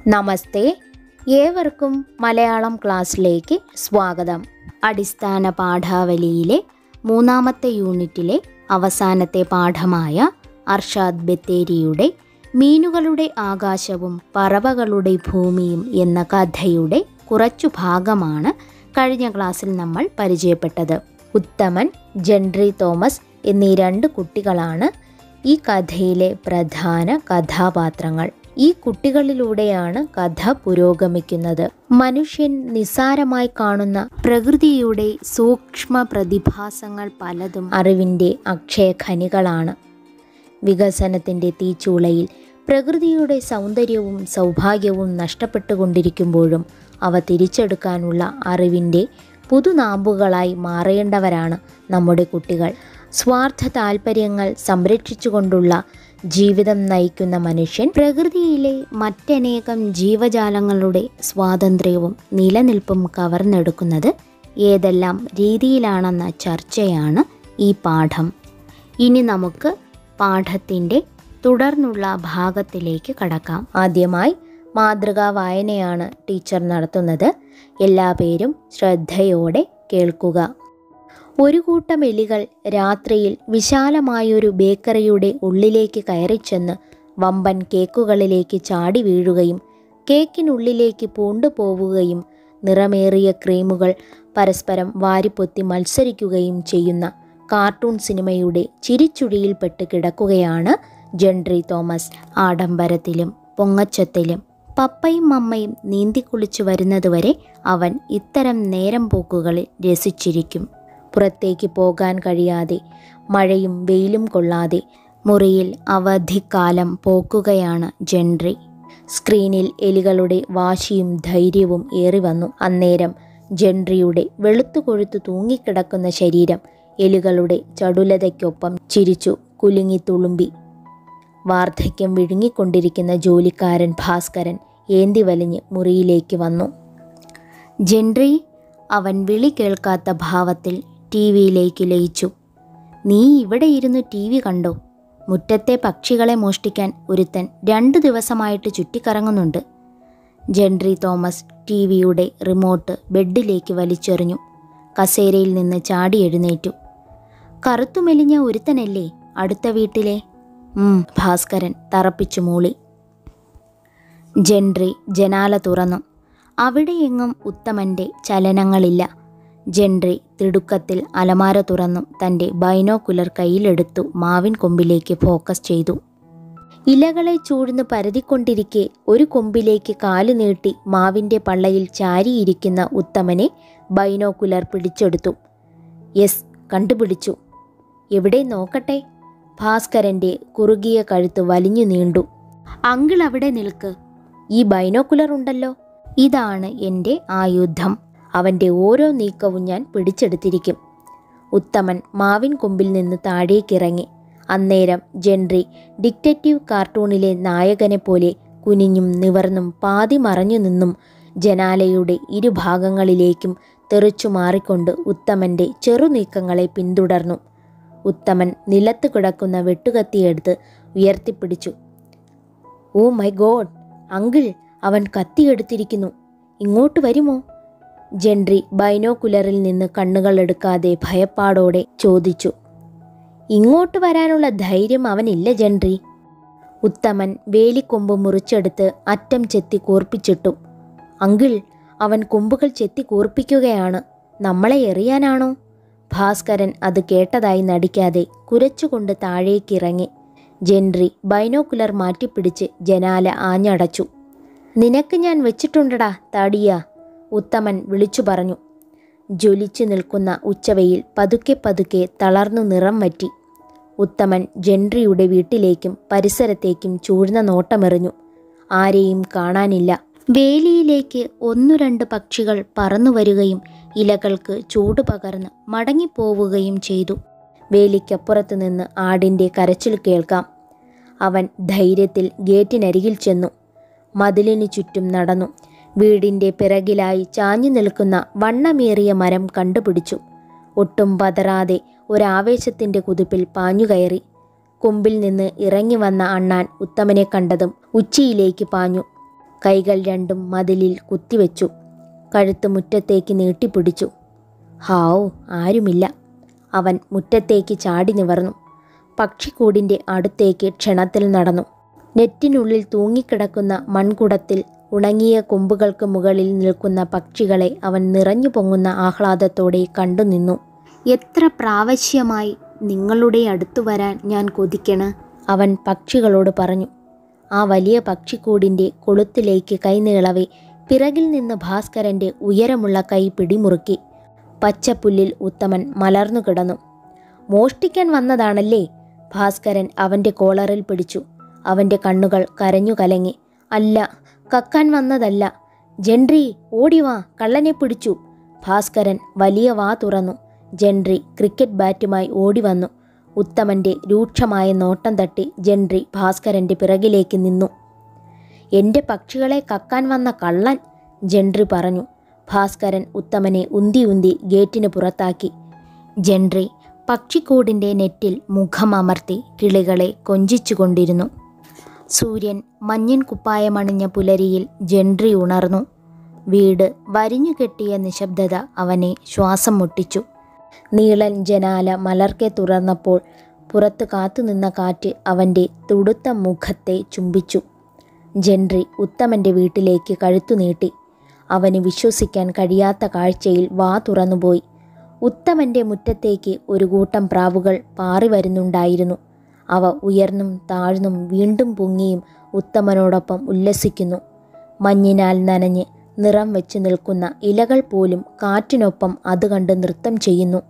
നമസ്തേ ഏവർക്കും മലയാളം ക്ലാസ്സിലേക്ക് സ്വാഗതം അടിസ്ഥാന പാഠാവലിയിലെ മൂന്നാമത്തെ യൂണിറ്റിലെ അവസാനത്തെ പാഠമായ അർഷാദ് ബത്തേരിയുടെ മീനുകളുടെ ആകാശവും പറവകളുടെ ഭൂമിയും എന്ന കഥയുടെ കുറച്ചു ഭാഗമാണ് കഴിഞ്ഞ ക്ലാസ്സിൽ നമ്മൾ പരിചയപ്പെട്ടത് ഉത്തമൻ ജെൻട്രി തോമസ് എന്നീ രണ്ട് കുട്ടികളാണ് ഈ കഥയിലെ പ്രധാന കഥാപാത്രങ്ങൾ ഈ കുട്ടികളിലൂടെയാണ് കഥ പുരോഗമിക്കുന്നത് മനുഷ്യൻ നിസ്സാരമായി കാണുന്ന പ്രകൃതിയുടെ സൂക്ഷ്മ പ്രതിഭാസങ്ങൾ പലതും അറിവിൻ്റെ അക്ഷയഖനികളാണ് വികസനത്തിൻ്റെ തീച്ചൂളയിൽ പ്രകൃതിയുടെ സൗന്ദര്യവും സൗഭാഗ്യവും നഷ്ടപ്പെട്ടുകൊണ്ടിരിക്കുമ്പോഴും അവ തിരിച്ചെടുക്കാനുള്ള അറിവിൻ്റെ പുതുനാമ്പുകളായി മാറേണ്ടവരാണ് നമ്മുടെ കുട്ടികൾ സ്വാർത്ഥ താൽപ്പര്യങ്ങൾ സംരക്ഷിച്ചുകൊണ്ടുള്ള ജീവിതം നയിക്കുന്ന മനുഷ്യൻ പ്രകൃതിയിലെ മറ്റനേകം ജീവജാലങ്ങളുടെ സ്വാതന്ത്ര്യവും നിലനിൽപ്പും കവർന്നെടുക്കുന്നത് ഏതെല്ലാം രീതിയിലാണെന്ന ചർച്ചയാണ് ഈ പാഠം ഇനി നമുക്ക് പാഠത്തിൻ്റെ തുടർന്നുള്ള ഭാഗത്തിലേക്ക് കടക്കാം ആദ്യമായി മാതൃകാ വായനയാണ് ടീച്ചർ നടത്തുന്നത് എല്ലാ പേരും ശ്രദ്ധയോടെ കേൾക്കുക ഒരു കൂട്ടം എലികൾ രാത്രിയിൽ വിശാലമായൊരു ബേക്കറിയുടെ ഉള്ളിലേക്ക് കയറിച്ചെന്ന് വമ്പൻ കേക്കുകളിലേക്ക് ചാടി വീഴുകയും കേക്കിനുള്ളിലേക്ക് പൂണ്ടുപോവുകയും നിറമേറിയ ക്രീമുകൾ പരസ്പരം വാരിപ്പൊത്തി മത്സരിക്കുകയും ചെയ്യുന്ന കാർട്ടൂൺ സിനിമയുടെ ചിരിച്ചുഴിയിൽപ്പെട്ട് കിടക്കുകയാണ് ജെൻട്രി തോമസ് ആഡംബരത്തിലും പൊങ്ങച്ചത്തിലും പപ്പയും അമ്മയും നീന്തിക്കുളിച്ചു വരുന്നതുവരെ അവൻ ഇത്തരം നേരം പോക്കുകളിൽ രസിച്ചിരിക്കും പുറത്തേക്ക് പോകാൻ കഴിയാതെ മഴയും വെയിലും കൊള്ളാതെ മുറിയിൽ അവധിക്കാലം പോക്കുകയാണ് ജെൻട്രി സ്ക്രീനിൽ എലികളുടെ വാശിയും ധൈര്യവും ഏറി വന്നു അന്നേരം ജെൻട്രിയുടെ വെളുത്തു കൊഴുത്തു തൂങ്ങിക്കിടക്കുന്ന ശരീരം എലികളുടെ ചടുലതയ്ക്കൊപ്പം ചിരിച്ചു കുലുങ്ങി തുളുമ്പി വാർദ്ധക്യം വിഴുങ്ങിക്കൊണ്ടിരിക്കുന്ന ജോലിക്കാരൻ ഭാസ്കരൻ ഏന്തി വലിഞ്ഞ് മുറിയിലേക്ക് വന്നു ജെൻട്രി അവൻ വിളി കേൾക്കാത്ത ഭാവത്തിൽ ടി വിയിലേക്ക് ലയിച്ചു നീ ഇവിടെ ഇരുന്ന് ടി വി കണ്ടോ മുറ്റത്തെ പക്ഷികളെ മോഷ്ടിക്കാൻ ഒരുത്തൻ രണ്ടു ദിവസമായിട്ട് ചുറ്റിക്കറങ്ങുന്നുണ്ട് ജെൻട്രി തോമസ് ടി വിയുടെ റിമോട്ട് ബെഡിലേക്ക് വലിച്ചെറിഞ്ഞു കസേരയിൽ നിന്ന് ചാടി എഴുന്നേറ്റു കറുത്തുമെലിഞ്ഞ ഒരുത്തനല്ലേ അടുത്ത വീട്ടിലെ ഉം ഭാസ്കരൻ തറപ്പിച്ചു മൂളി ജെൻട്രി ജനാല തുറന്നു അവിടെയെങ്ങും ഉത്തമൻ്റെ ചലനങ്ങളില്ല ജെൻട്രി തിടുക്കത്തിൽ അലമാര തുറന്നു തൻ്റെ ബൈനോക്കുലർ കയ്യിലെടുത്തു മാവിൻ കൊമ്പിലേക്ക് ഫോക്കസ് ചെയ്തു ഇലകളെ ചൂഴ്ന്ന് പരതിക്കൊണ്ടിരിക്കെ ഒരു കൊമ്പിലേക്ക് കാലു നീട്ടി മാവിൻ്റെ പള്ളയിൽ ചാരിയിരിക്കുന്ന ഉത്തമനെ ബൈനോക്കുലർ പിടിച്ചെടുത്തു യെസ് കണ്ടുപിടിച്ചു എവിടെ നോക്കട്ടെ ഭാസ്കരൻ്റെ കുറുകിയ കഴുത്ത് വലിഞ്ഞു നീണ്ടു അങ്കിൾ അവിടെ നിൽക്ക് ഈ ബൈനോക്കുലർ ഉണ്ടല്ലോ ഇതാണ് എൻ്റെ ആയുധം അവൻ്റെ ഓരോ നീക്കവും ഞാൻ പിടിച്ചെടുത്തിരിക്കും ഉത്തമൻ മാവിൻ കൊമ്പിൽ നിന്ന് താഴേക്കിറങ്ങി അന്നേരം ജെൻട്രി ഡിക്റ്റേറ്റീവ് കാർട്ടൂണിലെ നായകനെ പോലെ കുനിഞ്ഞും നിവർന്നും പാതി മറഞ്ഞു നിന്നും ജനാലയുടെ ഇരുഭാഗങ്ങളിലേക്കും തെറിച്ചു മാറിക്കൊണ്ട് ഉത്തമൻ്റെ ചെറുനീക്കങ്ങളെ പിന്തുടർന്നു ഉത്തമൻ നിലത്ത് കിടക്കുന്ന വെട്ടുകത്തിയെടുത്ത് ഉയർത്തിപ്പിടിച്ചു ഓ മൈ ഗോഡ് അങ്കിൾ അവൻ കത്തിയെടുത്തിരിക്കുന്നു ഇങ്ങോട്ട് വരുമോ ജെൻട്രി ബൈനോക്കുലറിൽ നിന്ന് കണ്ണുകൾ എടുക്കാതെ ഭയപ്പാടോടെ ചോദിച്ചു ഇങ്ങോട്ട് വരാനുള്ള ധൈര്യം അവനില്ല ജെൻട്രി ഉത്തമൻ വേലിക്കൊമ്പ് മുറിച്ചെടുത്ത് അറ്റം ചെത്തി കൂർപ്പിച്ചിട്ടു അങ്കിൾ അവൻ കൊമ്പുകൾ ചെത്തി കൂർപ്പിക്കുകയാണ് നമ്മളെ എറിയാനാണോ ഭാസ്കരൻ അത് കേട്ടതായി നടിക്കാതെ കുരച്ചുകൊണ്ട് താഴേക്കിറങ്ങി ജെൻട്രി ബൈനോക്കുലർ മാറ്റിപ്പിടിച്ച് ജനാല ആഞ്ഞടച്ചു നിനക്ക് ഞാൻ വെച്ചിട്ടുണ്ടടാ താടിയ ഉത്തമൻ വിളിച്ചു പറഞ്ഞു ജ്വലിച്ചു നിൽക്കുന്ന ഉച്ചവയിൽ പതുക്കെ പതുക്കെ തളർന്നു നിറം വറ്റി ഉത്തമൻ ജെൻട്രിയുടെ വീട്ടിലേക്കും പരിസരത്തേക്കും ചൂഴ്ന്ന നോട്ടമെറിഞ്ഞു ആരെയും കാണാനില്ല വേലിയിലേക്ക് ഒന്നു രണ്ട് പക്ഷികൾ പറന്നു വരികയും ഇലകൾക്ക് ചൂട് പകർന്ന് മടങ്ങിപ്പോവുകയും ചെയ്തു വേലിക്കപ്പുറത്ത് നിന്ന് ആടിൻ്റെ കരച്ചിൽ കേൾക്കാം അവൻ ധൈര്യത്തിൽ ഗേറ്റിനരികിൽ ചെന്നു മതിലിനു ചുറ്റും നടന്നു വീടിൻ്റെ പിറകിലായി ചാഞ്ഞു നിൽക്കുന്ന വണ്ണമേറിയ മരം കണ്ടുപിടിച്ചു ഒട്ടും പതറാതെ ഒരാവേശത്തിൻ്റെ കുതിപ്പിൽ പാഞ്ഞുകയറി കൊമ്പിൽ നിന്ന് ഇറങ്ങി വന്ന അണ്ണാൻ ഉത്തമനെ കണ്ടതും ഉച്ചിയിലേക്ക് പാഞ്ഞു കൈകൾ രണ്ടും മതിലിൽ കുത്തിവെച്ചു കഴുത്ത് മുറ്റത്തേക്ക് നീട്ടിപ്പിടിച്ചു ഹാവു ആരുമില്ല അവൻ മുറ്റത്തേക്ക് ചാടി നിവർന്നു പക്ഷിക്കൂടിൻ്റെ അടുത്തേക്ക് ക്ഷണത്തിൽ നടന്നു നെറ്റിനുള്ളിൽ തൂങ്ങിക്കിടക്കുന്ന മൺകുടത്തിൽ ഉണങ്ങിയ കൊമ്പുകൾക്ക് മുകളിൽ നിൽക്കുന്ന പക്ഷികളെ അവൻ നിറഞ്ഞു പൊങ്ങുന്ന ആഹ്ലാദത്തോടെ കണ്ടുനിന്നു എത്ര പ്രാവശ്യമായി നിങ്ങളുടെ അടുത്തു വരാൻ ഞാൻ കൊതിക്കണ് അവൻ പക്ഷികളോട് പറഞ്ഞു ആ വലിയ പക്ഷിക്കൂടിൻ്റെ കൊളുത്തിലേക്ക് കൈനീളവേ പിറകിൽ നിന്ന് ഭാസ്കരൻ്റെ ഉയരമുള്ള കൈ പിടിമുറുക്കി പച്ചപ്പുല്ലിൽ ഉത്തമൻ മലർന്നു കിടന്നു മോഷ്ടിക്കാൻ വന്നതാണല്ലേ ഭാസ്കരൻ അവൻ്റെ കോളറിൽ പിടിച്ചു അവൻ്റെ കണ്ണുകൾ കരഞ്ഞു കലങ്ങി അല്ല കക്കാൻ വന്നതല്ല ജെൻട്രി ഓടിവാ കള്ളനെ പിടിച്ചു ഭാസ്കരൻ വലിയ വാ തുറന്നു ജെൻട്രി ക്രിക്കറ്റ് ബാറ്റുമായി ഓടി വന്നു ഉത്തമൻ്റെ രൂക്ഷമായ നോട്ടം തട്ടി ജെൻട്രി ഭാസ്കരൻ്റെ പിറകിലേക്ക് നിന്നു എൻ്റെ പക്ഷികളെ കക്കാൻ വന്ന കള്ളൻ ജെൻട്രി പറഞ്ഞു ഭാസ്കരൻ ഉത്തമനെ ഉന്തി ഉന്തി ഗേറ്റിന് പുറത്താക്കി ജെൻട്രി പക്ഷിക്കൂടിൻ്റെ നെറ്റിൽ മുഖമമർത്തി കിളികളെ കൊഞ്ചിച്ചുകൊണ്ടിരുന്നു സൂര്യൻ മഞ്ഞിൻ കുപ്പായമണിഞ്ഞ പുലരിയിൽ ജെൻട്രി ഉണർന്നു വീട് വരിഞ്ഞു കെട്ടിയ നിശബ്ദത അവനെ ശ്വാസം മുട്ടിച്ചു നീളൻ ജനാല മലർക്കെ തുറന്നപ്പോൾ പുറത്ത് കാത്തുനിന്ന കാറ്റ് അവൻ്റെ തുടുത്ത മുഖത്തെ ചുംബിച്ചു ജെൻട്രി ഉത്തമൻ്റെ വീട്ടിലേക്ക് കഴുത്തു നീട്ടി അവന് വിശ്വസിക്കാൻ കഴിയാത്ത കാഴ്ചയിൽ വാ തുറന്നുപോയി ഉത്തമൻ്റെ മുറ്റത്തേക്ക് ഒരു കൂട്ടം പ്രാവുകൾ പാറി വരുന്നുണ്ടായിരുന്നു അവ ഉയർന്നും താഴ്ന്നും വീണ്ടും പൊങ്ങിയും ഉത്തമനോടൊപ്പം ഉല്ലസിക്കുന്നു മഞ്ഞിനാൽ നനഞ്ഞ് നിറം വെച്ച് നിൽക്കുന്ന ഇലകൾ പോലും കാറ്റിനൊപ്പം അത് കണ്ട് നൃത്തം ചെയ്യുന്നു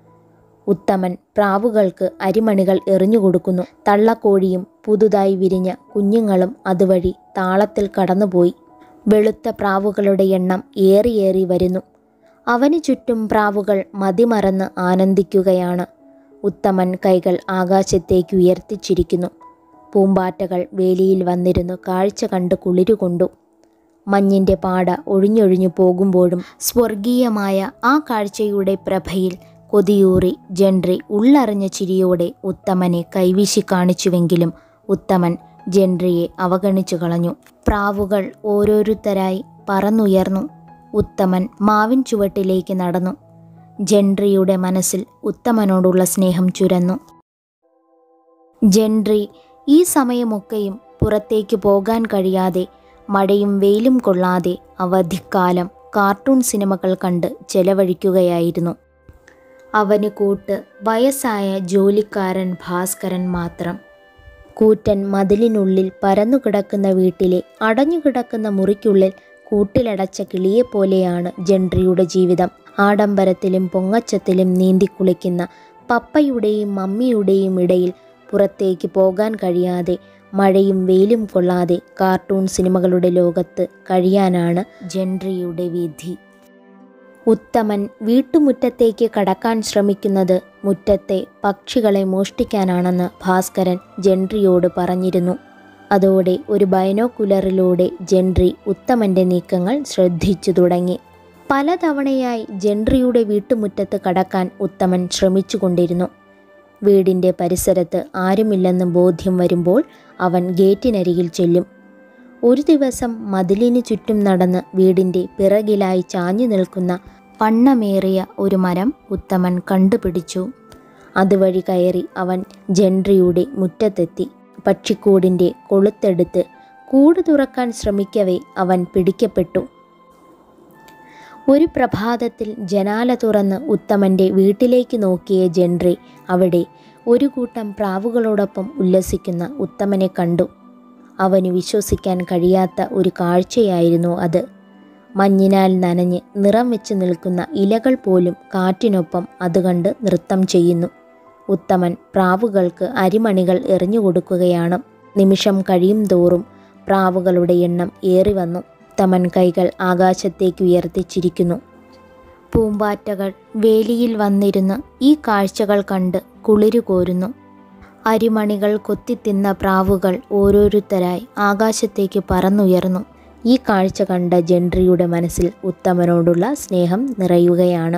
ഉത്തമൻ പ്രാവുകൾക്ക് അരിമണികൾ എറിഞ്ഞുകൊടുക്കുന്നു തള്ളക്കോഴിയും പുതുതായി വിരിഞ്ഞ കുഞ്ഞുങ്ങളും അതുവഴി താളത്തിൽ കടന്നുപോയി വെളുത്ത പ്രാവുകളുടെ എണ്ണം ഏറിയേറി വരുന്നു അവന് ചുറ്റും പ്രാവുകൾ മതിമറന്ന് ആനന്ദിക്കുകയാണ് ഉത്തമൻ കൈകൾ ആകാശത്തേക്ക് ഉയർത്തിച്ചിരിക്കുന്നു പൂമ്പാറ്റകൾ വേലിയിൽ വന്നിരുന്നു കാഴ്ച കണ്ട് കുളിരുകൊണ്ടു മഞ്ഞിൻ്റെ പാട ഒഴിഞ്ഞൊഴിഞ്ഞു പോകുമ്പോഴും സ്വർഗീയമായ ആ കാഴ്ചയുടെ പ്രഭയിൽ കൊതിയൂറി ജെൻട്രി ഉള്ളറിഞ്ഞ ചിരിയോടെ ഉത്തമനെ കൈവീശി കാണിച്ചുവെങ്കിലും ഉത്തമൻ ജെൻട്രിയെ അവഗണിച്ചു കളഞ്ഞു പ്രാവുകൾ ഓരോരുത്തരായി പറന്നുയർന്നു ഉത്തമൻ മാവിൻ ചുവട്ടിലേക്ക് നടന്നു ജെൻട്രിയുടെ മനസ്സിൽ ഉത്തമനോടുള്ള സ്നേഹം ചുരന്നു ജെൻട്രി ഈ സമയമൊക്കെയും പുറത്തേക്ക് പോകാൻ കഴിയാതെ മഴയും വെയിലും കൊള്ളാതെ അവധിക്കാലം കാർട്ടൂൺ സിനിമകൾ കണ്ട് ചെലവഴിക്കുകയായിരുന്നു അവന് കൂട്ട് വയസ്സായ ജോലിക്കാരൻ ഭാസ്കരൻ മാത്രം കൂറ്റൻ മതിലിനുള്ളിൽ പരന്നുകിടക്കുന്ന വീട്ടിലെ അടഞ്ഞുകിടക്കുന്ന മുറിക്കുള്ളിൽ കൂട്ടിലടച്ച കിളിയെപ്പോലെയാണ് ജെൻട്രിയുടെ ജീവിതം ആഡംബരത്തിലും പൊങ്ങച്ചത്തിലും നീന്തിക്കുളിക്കുന്ന പപ്പയുടെയും മമ്മിയുടെയും ഇടയിൽ പുറത്തേക്ക് പോകാൻ കഴിയാതെ മഴയും വെയിലും കൊള്ളാതെ കാർട്ടൂൺ സിനിമകളുടെ ലോകത്ത് കഴിയാനാണ് ജെൻട്രിയുടെ വിധി ഉത്തമൻ വീട്ടുമുറ്റത്തേക്ക് കടക്കാൻ ശ്രമിക്കുന്നത് മുറ്റത്തെ പക്ഷികളെ മോഷ്ടിക്കാനാണെന്ന് ഭാസ്കരൻ ജെൻട്രിയോട് പറഞ്ഞിരുന്നു അതോടെ ഒരു ബൈനോക്കുലറിലൂടെ ജെൻട്രി ഉത്തമൻ്റെ നീക്കങ്ങൾ ശ്രദ്ധിച്ചു തുടങ്ങി പലതവണയായി ജെൻട്രിയുടെ വീട്ടുമുറ്റത്ത് കടക്കാൻ ഉത്തമൻ ശ്രമിച്ചുകൊണ്ടിരുന്നു വീടിൻ്റെ പരിസരത്ത് ആരുമില്ലെന്ന് ബോധ്യം വരുമ്പോൾ അവൻ ഗേറ്റിനരികിൽ ചെല്ലും ഒരു ദിവസം മതിലിന് ചുറ്റും നടന്ന് വീടിൻ്റെ പിറകിലായി ചാഞ്ഞു നിൽക്കുന്ന വണ്ണമേറിയ ഒരു മരം ഉത്തമൻ കണ്ടുപിടിച്ചു അതുവഴി കയറി അവൻ ജെൻട്രിയുടെ മുറ്റത്തെത്തി പക്ഷിക്കൂടിൻ്റെ കൊളുത്തെടുത്ത് കൂട് തുറക്കാൻ ശ്രമിക്കവേ അവൻ പിടിക്കപ്പെട്ടു ഒരു പ്രഭാതത്തിൽ ജനാല തുറന്ന് ഉത്തമൻ്റെ വീട്ടിലേക്ക് നോക്കിയ ജെൻട്രി അവിടെ ഒരു കൂട്ടം പ്രാവുകളോടൊപ്പം ഉല്ലസിക്കുന്ന ഉത്തമനെ കണ്ടു അവന് വിശ്വസിക്കാൻ കഴിയാത്ത ഒരു കാഴ്ചയായിരുന്നു അത് മഞ്ഞിനാൽ നനഞ്ഞ് നിറം വെച്ച് നിൽക്കുന്ന ഇലകൾ പോലും കാറ്റിനൊപ്പം അത് കണ്ട് നൃത്തം ചെയ്യുന്നു ഉത്തമൻ പ്രാവുകൾക്ക് അരിമണികൾ എറിഞ്ഞു കൊടുക്കുകയാണ് നിമിഷം കഴിയും തോറും പ്രാവുകളുടെ എണ്ണം ഏറി വന്നു ഉത്തമൻ കൈകൾ ആകാശത്തേക്ക് ഉയർത്തിച്ചിരിക്കുന്നു പൂമ്പാറ്റകൾ വേലിയിൽ വന്നിരുന്ന് ഈ കാഴ്ചകൾ കണ്ട് കുളിരു കോരുന്നു അരിമണികൾ കൊത്തിത്തിന്ന പ്രാവുകൾ ഓരോരുത്തരായി ആകാശത്തേക്ക് പറന്നുയർന്നു ഈ കാഴ്ച കണ്ട ജെൻട്രിയുടെ മനസ്സിൽ ഉത്തമനോടുള്ള സ്നേഹം നിറയുകയാണ്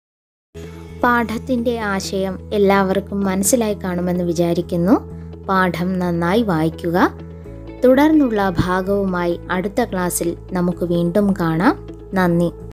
പാഠത്തിൻ്റെ ആശയം എല്ലാവർക്കും മനസ്സിലായി കാണുമെന്ന് വിചാരിക്കുന്നു പാഠം നന്നായി വായിക്കുക തുടർന്നുള്ള ഭാഗവുമായി അടുത്ത ക്ലാസ്സിൽ നമുക്ക് വീണ്ടും കാണാം നന്ദി